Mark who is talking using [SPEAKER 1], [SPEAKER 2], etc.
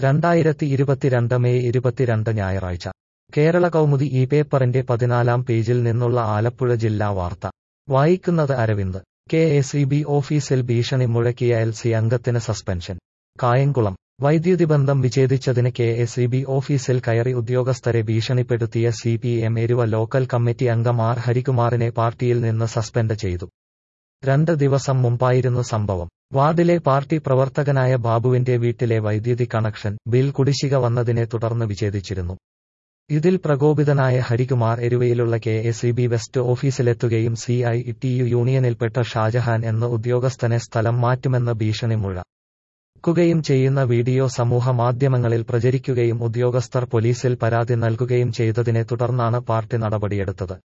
[SPEAKER 1] രണ്ടായിരത്തി ഇരുപത്തിരണ്ട് മെയ് ഇരുപത്തിരണ്ട് ഞായറാഴ്ച കേരള കൗമുദി ഈ പേപ്പറിന്റെ പതിനാലാം പേജിൽ നിന്നുള്ള ആലപ്പുഴ ജില്ലാ വാർത്ത വായിക്കുന്നത് Aravind K S E B ഓഫീസിൽ ഭീഷണി മുഴക്കിയ എൽ സി അംഗത്തിന് സസ്പെൻഷൻ കായംകുളം വൈദ്യുതി ബന്ധം വിച്ഛേദിച്ചതിന് കെ എസ് ഇ ബി ഓഫീസിൽ കയറി ഉദ്യോഗസ്ഥരെ ഭീഷണിപ്പെടുത്തിയ C P M Eruva local committee അംഗം ആർ ഹരികുമാറിനെ പാർട്ടിയിൽ നിന്ന് സസ്പെൻഡ് ചെയ്തു രണ്ട് ദിവസം മുമ്പായിരുന്നു സംഭവം വാർഡിലെ പാർട്ടി പ്രവർത്തകനായ ബാബുവിന്റെ വീട്ടിലെ വൈദ്യുതി കണക്ഷൻ ബിൽ കുടിശ്ശിക വന്നതിനെ തുടർന്ന് വിച്ഛേദിച്ചിരുന്നു ഇതിൽ പ്രകോപിതനായ ഹരികുമാർ എരുവയിലുള്ള K S E B west ഓഫീസിലെത്തുകയും സി ഐ ടി യു യൂണിയനിൽപ്പെട്ട ഷാജഹാൻ എന്ന ഉദ്യോഗസ്ഥനെ സ്ഥലം മാറ്റുമെന്ന ഭീഷണി മുഴക്കുകയും ചെയ്യുന്ന വീഡിയോ സമൂഹ മാധ്യമങ്ങളിൽ പ്രചരിക്കുകയും ഉദ്യോഗസ്ഥർ പോലീസിൽ പരാതി നൽകുകയും ചെയ്തതിനെ തുടർന്നാണ് പാർട്ടി നടപടിയെടുത്തത്